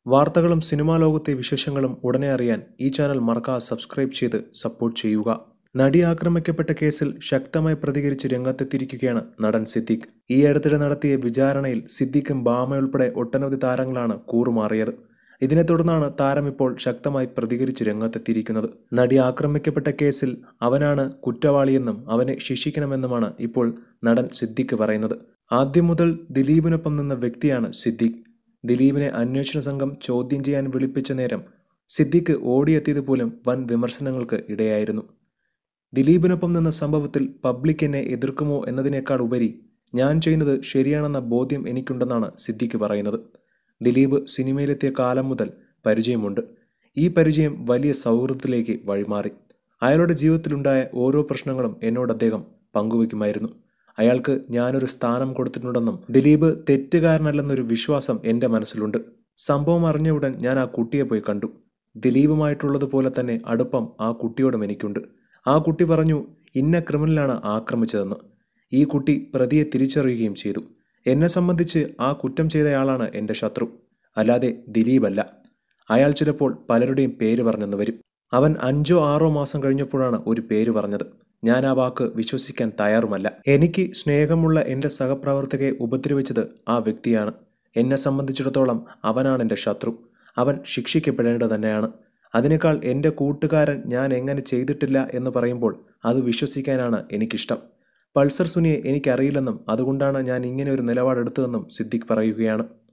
വാർത്തകളും സിനിമാ ലോകത്തെ വിശേഷങ്ങളും ഉടനെ അറിയാൻ ഈ ചാനൽ മറക്കാതെ സബ്സ്ക്രൈബ് ചെയ്ത് സപ്പോർട്ട് ചെയ്യുക നടി ആക്രമിക്കപ്പെട്ട കേസിൽ ശക്തമായി പ്രതികരിച്ച് രംഗത്തെത്തിയിരിക്കുകയാണ് നടൻ സിദ്ദിഖ് ഈ അടുത്തിടെ നടത്തിയ വിചാരണയിൽ സിദ്ദിഖും ബാമയുൾപ്പെടെ ഒട്ടനവധി താരങ്ങളാണ് കൂറുമാറിയത് ഇതിനെ തുടർന്നാണ് താരം ഇപ്പോൾ ശക്തമായി പ്രതികരിച്ച് രംഗത്തെത്തിയിരിക്കുന്നത് നടി ആക്രമിക്കപ്പെട്ട കേസിൽ അവനാണ് കുറ്റവാളിയെന്നും അവനെ ശിക്ഷിക്കണമെന്നുമാണ് ഇപ്പോൾ നടൻ സിദ്ദിഖ് പറയുന്നത് ആദ്യം മുതൽ ദിലീപിനൊപ്പം നിന്ന വ്യക്തിയാണ് സിദ്ദിഖ് ദിലീപിനെ അന്വേഷണ സംഘം ചോദ്യം ചെയ്യാൻ വിളിപ്പിച്ച നേരം സിദ്ദിഖ് ഓടിയെത്തിയത് പോലും വൻ വിമർശനങ്ങൾക്ക് ഇടയായിരുന്നു ദിലീപിനൊപ്പം നിന്ന സംഭവത്തിൽ പബ്ലിക് എന്നെ എതിർക്കുമോ എന്നതിനേക്കാൾ ഉപരി ഞാൻ ചെയ്യുന്നത് ശരിയാണെന്ന ബോധ്യം എനിക്കുണ്ടെന്നാണ് സിദ്ദിഖ് പറയുന്നത് ദിലീപ് സിനിമയിലെത്തിയ കാലം മുതൽ പരിചയമുണ്ട് ഈ പരിചയം വലിയ സൗഹൃദത്തിലേക്ക് വഴിമാറി അയാളുടെ ജീവിതത്തിലുണ്ടായ ഓരോ പ്രശ്നങ്ങളും എന്നോട് അദ്ദേഹം പങ്കുവയ്ക്കുമായിരുന്നു അയാൾക്ക് ഞാനൊരു സ്ഥാനം കൊടുത്തിട്ടുണ്ടെന്നും ദിലീപ് തെറ്റുകാരനല്ലെന്നൊരു വിശ്വാസം എൻ്റെ മനസ്സിലുണ്ട് സംഭവം അറിഞ്ഞ ഉടൻ ഞാൻ ആ കുട്ടിയെ പോയി കണ്ടു ദിലീപുമായിട്ടുള്ളതുപോലെ തന്നെ അടുപ്പം ആ കുട്ടിയോടും എനിക്കുണ്ട് ആ കുട്ടി പറഞ്ഞു ഇന്ന ക്രിമിനലാണ് ആക്രമിച്ചതെന്ന് ഈ കുട്ടി പ്രതിയെ തിരിച്ചറിയുകയും ചെയ്തു എന്നെ സംബന്ധിച്ച് ആ കുറ്റം ചെയ്തയാളാണ് എൻ്റെ ശത്രു അല്ലാതെ ദിലീപല്ല അയാൾ ചിലപ്പോൾ പലരുടെയും പേര് പറഞ്ഞെന്ന് വരും അവൻ അഞ്ചോ ആറോ മാസം കഴിഞ്ഞപ്പോഴാണ് ഒരു പേര് പറഞ്ഞത് ഞാൻ ആ വാക്ക് വിശ്വസിക്കാൻ തയ്യാറുമല്ല എനിക്ക് സ്നേഹമുള്ള എൻ്റെ സഹപ്രവർത്തകയെ ഉപദ്രവിച്ചത് ആ വ്യക്തിയാണ് എന്നെ സംബന്ധിച്ചിടത്തോളം അവനാണ് എൻ്റെ ശത്രു അവൻ ശിക്ഷിക്കപ്പെടേണ്ടത് തന്നെയാണ് അതിനേക്കാൾ എൻ്റെ കൂട്ടുകാരൻ ഞാൻ എങ്ങനെ ചെയ്തിട്ടില്ല എന്ന് പറയുമ്പോൾ അത് വിശ്വസിക്കാനാണ് എനിക്കിഷ്ടം പൾസർ സുനിയെ എനിക്കറിയില്ലെന്നും അതുകൊണ്ടാണ് ഞാൻ ഇങ്ങനെ ഒരു നിലപാടെടുത്തതെന്നും സിദ്ദിഖ് പറയുകയാണ്